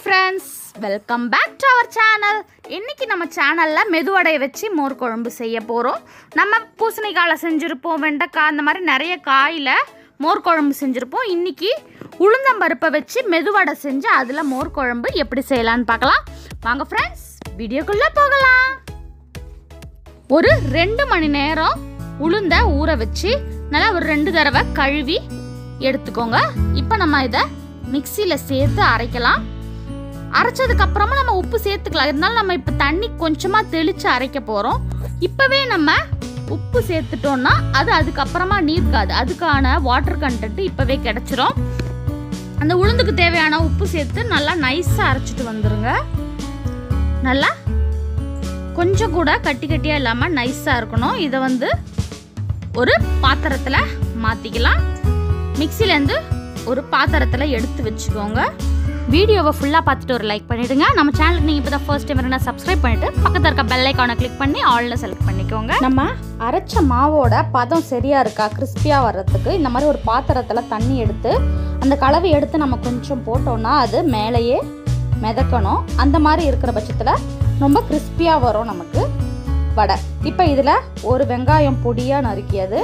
friends welcome back to our channel இன்னைக்கு நம்ம சேனலில் மெதுவடையை வச்சு மோர் குழம்பு செய்ய போகிறோம் நம்ம பூசணிக்காயில் செஞ்சுருப்போம் வெண்டைக்காய் அந்த மாதிரி நிறைய காயில் மோர் குழம்பு செஞ்சுருப்போம் இன்னைக்கு உளுந்தம்பருப்பை வச்சு மெதுவடை செஞ்சு அதில் மோர் குழம்பு எப்படி செய்யலான்னு பார்க்கலாம் வாங்க ஃப்ரெண்ட்ஸ் வீடியோக்குள்ளே போகலாம் ஒரு ரெண்டு மணி நேரம் உளுந்த ஊற வச்சு நல்லா ஒரு ரெண்டு தடவை கழுவி எடுத்துக்கோங்க இப்போ நம்ம இதை மிக்சியில் சேர்த்து அரைக்கலாம் அரைச்சதுக்கு அப்புறமா நம்ம உப்பு சேர்த்துக்கலாம் இருந்தாலும் நம்ம இப்போ தண்ணி கொஞ்சமாக தெளித்து அரைக்க போகிறோம் இப்போவே நம்ம உப்பு சேர்த்துட்டோம்னா அது அதுக்கப்புறமா நீர்க்காது அதுக்கான வாட்டர் கண்டென்ட் இப்போவே கிடச்சிரும் அந்த உளுந்துக்கு தேவையான உப்பு சேர்த்து நல்லா நைஸாக அரைச்சிட்டு வந்துருங்க நல்லா கொஞ்சம் கூட கட்டி கட்டியாக இல்லாமல் நைஸாக இருக்கணும் இதை வந்து ஒரு பாத்திரத்தில் மாற்றிக்கலாம் மிக்சிலேருந்து ஒரு பாத்திரத்தில் எடுத்து வச்சுக்கோங்க வீடியோவை ஃபுல்லாக பார்த்துட்டு ஒரு லைக் பண்ணிவிடுங்க நம்ம சேனலுக்கு நீங்கள் இப்போ தான் ஃபர்ஸ்ட் டைம் இருந்தால் சப்ஸ்கிரைப் பண்ணிவிட்டு பக்கத்தில் இருக்க பெல் ஐக்கானை கிளிக் பண்ணி ஆல்னு செலக்ட் பண்ணிக்கோங்க நம்ம அரைச்ச மாவோட பதம் சரியாக இருக்கா கிறிஸ்பியாக வர்றதுக்கு இந்த மாதிரி ஒரு பாத்திரத்தில் தண்ணி எடுத்து அந்த கலவை எடுத்து நம்ம கொஞ்சம் போட்டோம்னா அது மேலேயே மிதக்கணும் அந்த மாதிரி இருக்கிற பட்சத்தில் ரொம்ப கிறிஸ்பியாக வரும் நமக்கு வடை இப்போ இதில் ஒரு வெங்காயம் பொடியாக நறுக்கியது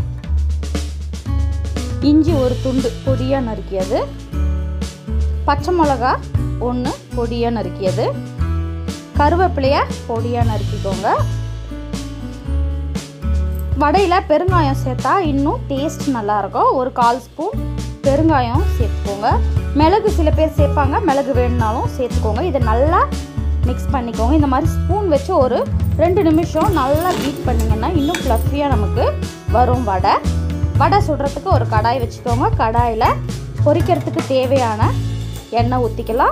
இஞ்சி ஒரு துண்டு பொடியாக நறுக்கியது பச்சை மிளகா ஒன்று பொடியாக நறுக்கியது கருவேப்பிலையை பொடியாக நறுக்கிக்கோங்க வடையில் பெருங்காயம் சேர்த்தா இன்னும் டேஸ்ட் நல்லாயிருக்கும் ஒரு கால் ஸ்பூன் பெருங்காயம் சேர்த்துக்கோங்க மிளகு சில பேர் சேர்ப்பாங்க மிளகு வேணுனாலும் சேர்த்துக்கோங்க இதை நல்லா மிக்ஸ் பண்ணிக்கோங்க இந்த மாதிரி ஸ்பூன் வச்சு ஒரு ரெண்டு நிமிஷம் நல்லா பீட் பண்ணிங்கன்னா இன்னும் ஃப்ளஃபியாக நமக்கு வரும் வடை வடை சுடுறதுக்கு ஒரு கடாய் வச்சுக்கோங்க கடாயில் பொரிக்கிறதுக்கு தேவையான எண்ணெய் ஊற்றிக்கலாம்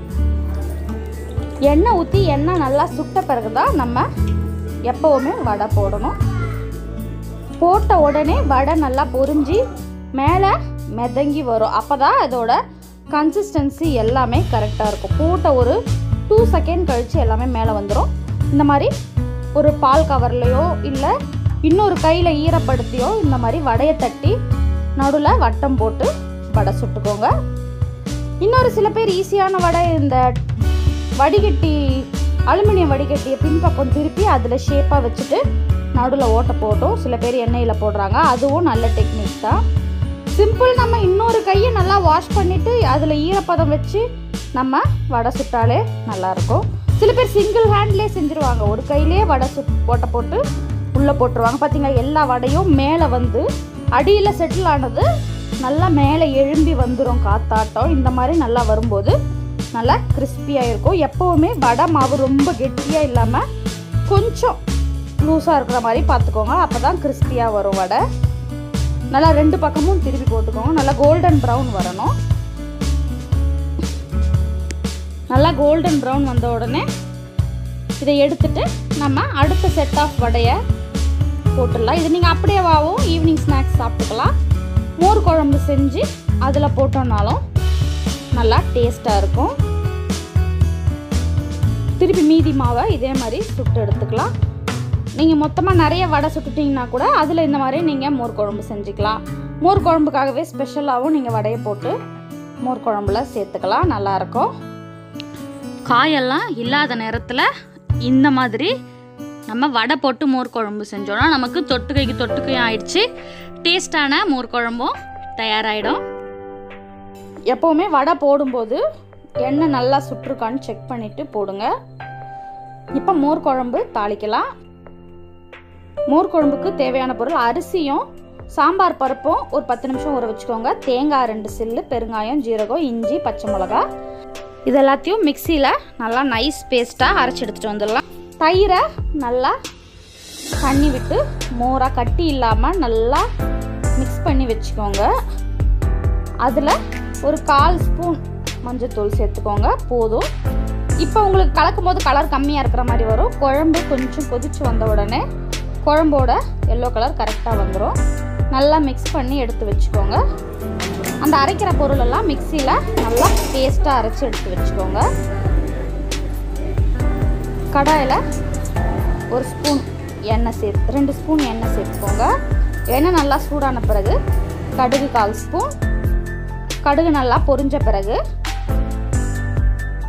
எண்ணெய் ஊற்றி எண்ணெய் நல்லா சுட்ட பிறகு தான் நம்ம எப்போவுமே வடை போடணும் போட்ட உடனே வடை நல்லா பொரிஞ்சு மேலே மிதங்கி வரும் அப்போ தான் அதோட கன்சிஸ்டன்சி எல்லாமே கரெக்டாக இருக்கும் போட்ட ஒரு டூ செகண்ட் கழித்து எல்லாமே மேலே வந்துடும் இந்த மாதிரி ஒரு பால் கவர்லையோ இல்லை இன்னொரு கையில் ஈரப்படுத்தியோ இந்த மாதிரி வடையை தட்டி நடுவில் வட்டம் போட்டு வடை சுட்டுக்கோங்க இன்னொரு சில பேர் ஈஸியான வடை இந்த வடிகட்டி அலுமினியம் வடிகட்டியை பின்பக்கம் திருப்பி அதில் ஷேப்பாக வச்சுட்டு நடுவில் ஓட்டை போட்டும் சில பேர் எண்ணெயில் போடுறாங்க அதுவும் நல்ல டெக்னிக் தான் சிம்பிள் நம்ம இன்னொரு கையை நல்லா வாஷ் பண்ணிவிட்டு அதில் ஈரப்பதம் வச்சு நம்ம வடை சுட்டாலே நல்லாயிருக்கும் சில பேர் சிங்கிள் ஹேண்ட்லேயே செஞ்சுருவாங்க ஒரு கையிலே வடை சுட் ஓட்டை போட்டு உள்ளே போட்டுருவாங்க பார்த்தீங்களா எல்லா வடையும் மேலே வந்து அடியில் செட்டில் ஆனது நல்லா மேலே எழும்பி வந்துடும் காத்தாட்டம் இந்த மாதிரி நல்லா வரும்போது நல்லா கிறிஸ்பியாக இருக்கும் எப்போவுமே வடை மாவு ரொம்ப கெட்டியாக இல்லாமல் கொஞ்சம் லூஸாக இருக்கிற மாதிரி பார்த்துக்கோங்க அப்போ தான் கிறிஸ்பியாக வரும் வடை நல்லா ரெண்டு பக்கமும் திருப்பி போட்டுக்கோங்க நல்லா கோல்டன் ப்ரௌன் வரணும் நல்லா கோல்டன் ப்ரௌன் வந்த உடனே இதை எடுத்துட்டு நம்ம அடுத்த செட் ஆஃப் வடையை போட்டுடலாம் இது நீங்கள் அப்படியேவாவும் ஈவினிங் ஸ்நாக்ஸ் சாப்பிட்டுக்கலாம் மோர் குழம்பு செஞ்சு அதில் போட்டோம்னாலும் நல்லா டேஸ்ட்டாக இருக்கும் திருப்பி மீதி மாவை இதே மாதிரி சுட்டு எடுத்துக்கலாம் நீங்கள் மொத்தமாக நிறைய வடை சுட்டுட்டிங்கன்னா கூட அதில் இந்த மாதிரி நீங்கள் மோர் குழம்பு செஞ்சுக்கலாம் மோர் குழம்புக்காகவே ஸ்பெஷலாகவும் நீங்கள் வடையை போட்டு மோர் குழம்புல சேர்த்துக்கலாம் நல்லாயிருக்கும் காயெல்லாம் இல்லாத நேரத்தில் இந்த மாதிரி நம்ம வடை போட்டு மோர் குழம்பு செஞ்சோன்னா நமக்கு தொட்டுக்கைக்கு தொட்டுக்கையும் ஆயிடுச்சு டேஸ்டான மோர் குழம்பும் தயாராகிடும் எப்போவுமே வடை போடும்போது எண்ணெய் நல்லா சுற்றுக்கான்னு செக் பண்ணிவிட்டு போடுங்க இப்போ மோர் குழம்பு தாளிக்கலாம் மோர் குழம்புக்கு தேவையான பொருள் அரிசியும் சாம்பார் பருப்பும் ஒரு பத்து நிமிஷம் ஊற வச்சுக்கோங்க தேங்காய் ரெண்டு சில்லு பெருங்காயம் ஜீரகம் இஞ்சி பச்சை மிளகா இது எல்லாத்தையும் மிக்சியில் நல்லா நைஸ் பேஸ்ட்டாக அரைச்சி எடுத்துகிட்டு வந்துடலாம் தயிரை நல்லா தண்ணி விட்டு மோராக கட்டி இல்லாமல் நல்லா மிக்ஸ் பண்ணி வச்சுக்கோங்க அதில் ஒரு கால் ஸ்பூன் மஞ்சத்தூள் சேர்த்துக்கோங்க போதும் இப்போ உங்களுக்கு கலக்கும் போது கலர் கம்மியாக இருக்கிற மாதிரி வரும் குழம்பு கொஞ்சம் கொதிச்சு வந்த உடனே குழம்போட எல்லோ கலர் கரெக்டாக வந்துடும் நல்லா மிக்ஸ் பண்ணி எடுத்து வச்சுக்கோங்க அந்த அரைக்கிற பொருளெல்லாம் மிக்சியில் நல்லா பேஸ்ட்டாக அரைச்சி எடுத்து வச்சுக்கோங்க கடாயில் ஒரு ஸ்பூன் எண்ணெய் சேர்த்து ரெண்டு ஸ்பூன் எண்ணெய் சேர்த்துக்கோங்க எண்ணெய் நல்லா சூடான பிறகு கடுகு கால் ஸ்பூன் கடுகு நல்லா பொரிஞ்ச பிறகு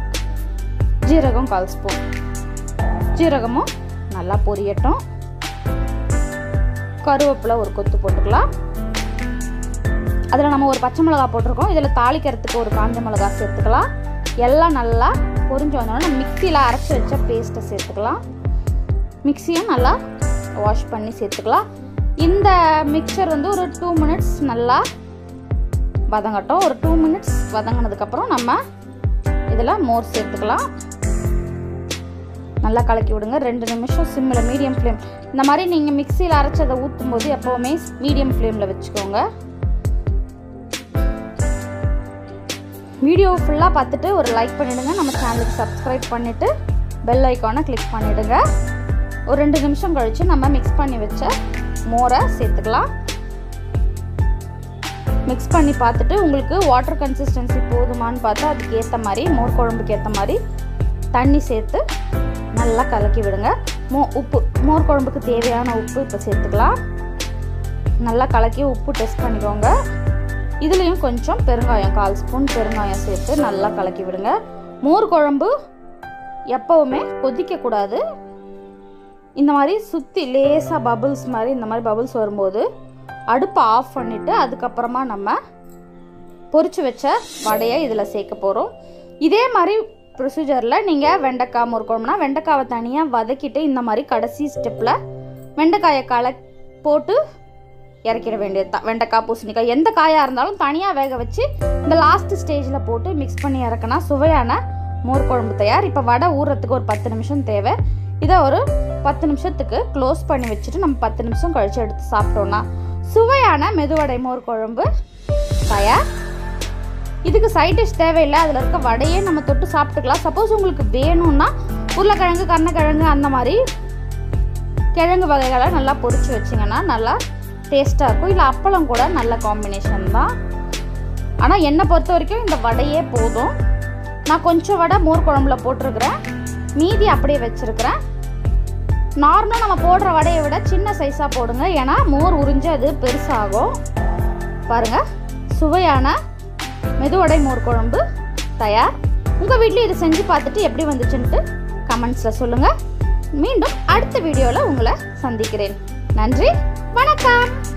ஜீரகம் கால் ஸ்பூன் ஜீரகமும் நல்லா பொரியட்டும் கருவேப்பிலை ஒரு கொத்து போட்டுக்கலாம் அதில் நம்ம ஒரு பச்சை மிளகா போட்டிருக்கோம் இதில் தாளிக்கிறதுக்கு ஒரு காஞ்ச மிளகா சேர்த்துக்கலாம் எல்லாம் நல்லா பொரிஞ்சு வந்தோடனே மிக்சியில் அரைச்சி வச்ச பேஸ்ட்டை சேர்த்துக்கலாம் மிக்சியும் நல்லா வாஷ் பண்ணி சேர்த்துக்கலாம் இந்த மிக்சர் வந்து ஒரு டூ மினிட்ஸ் நல்லா வதங்கட்டும் ஒரு டூ மினிட்ஸ் வதங்கினதுக்கப்புறம் நம்ம இதில் மோர் சேர்த்துக்கலாம் நல்லா கலக்கி விடுங்க ரெண்டு நிமிஷம் சிம்மில் மீடியம் ஃப்ளேம் இந்த மாதிரி நீங்கள் மிக்சியில் அரைச்சதை ஊற்றும் போது எப்போவுமே மீடியம் ஃப்ளேமில் வச்சுக்கோங்க வீடியோ ஃபுல்லாக பார்த்துட்டு ஒரு லைக் பண்ணிவிடுங்க நம்ம சேனலுக்கு சப்ஸ்கிரைப் பண்ணிவிட்டு பெல் ஐக்கானை கிளிக் பண்ணிவிடுங்க ஒரு ரெண்டு நிமிஷம் கழித்து நம்ம மிக்ஸ் பண்ணி வச்ச மோரை சேர்த்துக்கலாம் மிக்ஸ் பண்ணி பார்த்துட்டு உங்களுக்கு வாட்டர் கன்சிஸ்டன்சி போதுமான்னு பார்த்தா அதுக்கு ஏற்ற மாதிரி மோர் குழம்புக்கு ஏற்ற மாதிரி தண்ணி சேர்த்து நல்லா கலக்கி விடுங்க மோ உப்பு மோர் குழம்புக்கு தேவையான உப்பு இப்போ சேர்த்துக்கலாம் நல்லா கலக்கி உப்பு டெஸ்ட் பண்ணிக்கோங்க இதுலேயும் கொஞ்சம் பெருங்காயம் கால் ஸ்பூன் பெருங்காயம் சேர்த்து நல்லா கலக்கி விடுங்க மோர் குழம்பு எப்போவுமே கொதிக்கக்கூடாது இந்த மாதிரி சுற்றி லேசாக பபுள்ஸ் மாதிரி இந்த மாதிரி பபுள்ஸ் வரும்போது அடுப்பை ஆஃப் பண்ணிவிட்டு அதுக்கப்புறமா நம்ம பொரிச்சு வச்ச வடையை இதில் சேர்க்க போகிறோம் இதே மாதிரி ப்ரொசீஜரில் நீங்கள் வெண்டைக்காய் முறுக்கணும்னா வெண்டைக்காவை தனியாக வதக்கிட்டு இந்த மாதிரி கடைசி ஸ்டெப்பில் வெண்டைக்காயை கல போட்டு இறக்கிட வேண்டியது தான் வெண்டைக்காய் பூசணிக்காய் எந்த காயாக இருந்தாலும் தனியாக வேக வச்சு இந்த லாஸ்ட் ஸ்டேஜில் போட்டு மிக்ஸ் பண்ணி இறக்குனா சுவையான மோர் குழம்பு தயார் இப்போ வடை ஊறுறதுக்கு ஒரு பத்து நிமிஷம் தேவை இதை ஒரு பத்து நிமிஷத்துக்கு க்ளோஸ் பண்ணி வச்சுட்டு நம்ம பத்து நிமிஷம் கழித்து எடுத்து சாப்பிட்டோன்னா சுவையான மெதுவடை மோர் குழம்பு தயார் இதுக்கு சைட் டிஷ் தேவையில்லை அதில் இருக்க வடையே நம்ம தொட்டு சாப்பிட்டுக்கலாம் சப்போஸ் உங்களுக்கு வேணும்னா உருளைக்கிழங்கு கருணக்கிழங்கு அந்த மாதிரி கிழங்கு வகைகளை நல்லா பொரிச்சு வச்சிங்கன்னா நல்லா டேஸ்ட்டாக இருக்கும் இல்லை அப்பளம் கூட நல்ல காம்பினேஷன் தான் ஆனால் என்னை பொறுத்த வரைக்கும் இந்த வடையே போதும் நான் கொஞ்சம் வடை மோர் குழம்புல போட்டிருக்கிறேன் மீதி அப்படியே வச்சுருக்கிறேன் நார்மலாக நம்ம போடுற வடையை விட சின்ன சைஸாக போடுங்க ஏன்னா மோர் உறிஞ்சு அது பெருசாகும் பாருங்கள் சுவையான மெதுவடை மோர் குழம்பு தயார் உங்கள் வீட்லேயும் இதை செஞ்சு பார்த்துட்டு எப்படி வந்துச்சுன்ட்டு கமெண்ட்ஸில் சொல்லுங்கள் மீண்டும் அடுத்த வீடியோவில் உங்களை சந்திக்கிறேன் நன்றி வணக்கம்